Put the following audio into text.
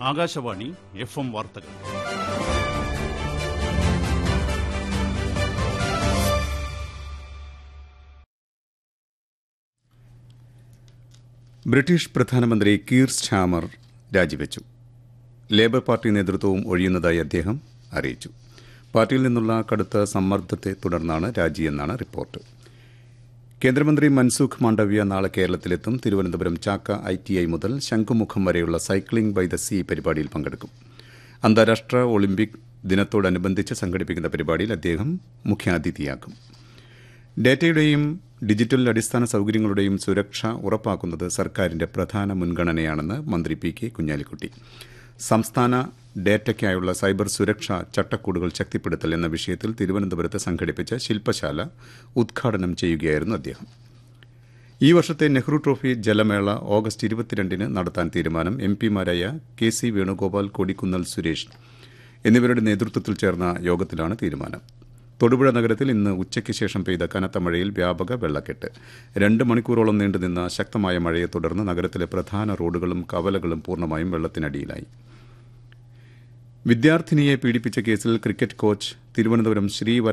Akashvani F M വാർത്തകൾ British പ്രധാനമന്ത്രി Keir Starmer രാജിവെച്ചു ലേബർ പാർട്ടി നേതൃത്വവും ഒഴിയുന്നതായി അദ്ദേഹം അറിയിച്ചു പാർട്ടിയിൽ നിന്നുള്ള കടുത്ത സമ്മർദ്ദത്തെ തുടർന്നാണ് രാജിയെന്നാണ് റിപ്പോർട്ട് കേന്ദ്രമന്ത്രി മൻസുഖ് മാണ്ഡവ്യ നാളെ കേരളത്തിലെത്തും Thiruvananthapuram Chakka I T I മുതൽ ശംഖുമുഖം വരെയുള്ള സൈക്ലിംഗ് ബൈ ദ സീ പരിപാടിയിൽ പങ്കെടുക്കും അന്താരാഷ്ട്ര ഒളിമ്പിക് ദിനത്തോടനുബന്ധിച്ച് സംഘടിപ്പിക്കുന്ന പരിപാടിയിൽ അദ്ദേഹം മുഖ്യാതിഥിയാകും ഡേറ്റയുടെയും ഡിജിറ്റൽ അടിസ്ഥാന സൌകര്യങ്ങളുടെയും സുരക്ഷ ഉറപ്പാക്കുന്നത് സർക്കാരിന്റെ പ്രധാന മുൻഗണനയാണെന്ന് മന്ത്രി പി കെ കുഞ്ഞാലിക്കുട്ടി സംസ്ഥാന ഡേറ്റയ്ക്കായുള്ള സൈബർ സുരക്ഷാ ചട്ടക്കൂടുകൾ ശക്തിപ്പെടുത്തൽ എന്ന വിഷയത്തിൽ തിരുവനന്തപുരത്ത് സംഘടിപ്പിച്ച ശില്പശാല ഉദ്ഘാടനം ചെയ്യുകയായിരുന്നു അദ്ദേഹം ഈ വർഷത്തെ നെഹ്റു ട്രോഫി ജലമേള ഓഗസ്റ്റ് ഇരുപത്തിരണ്ടിന് നടത്താൻ തീരുമാനം എം പിമാരായ കെ സി വേണുഗോപാൽ കൊടിക്കുന്നൽ സുരേഷ് എന്നിവരുടെ നേതൃത്വത്തിൽ ചേർന്ന യോഗത്തിലാണ് തീരുമാനം തൊടുപുഴ നഗരത്തിൽ ഇന്ന് ഉച്ചയ്ക്ക് ശേഷം പെയ്ത കനത്ത മഴയിൽ വ്യാപക വെള്ളക്കെട്ട് രണ്ട് മണിക്കൂറോളം നീണ്ടുനിന്ന ശക്തമായ മഴയെ തുടർന്ന് നഗരത്തിലെ പ്രധാന റോഡുകളും കവലകളും പൂർണ്ണമായും വെള്ളത്തിനടിയിലായി വിദ്യാർത്ഥിനിയെ പീഡിപ്പിച്ച കേസിൽ ക്രിക്കറ്റ് കോച്ച് തിരുവനന്തപുരം ശ്രീ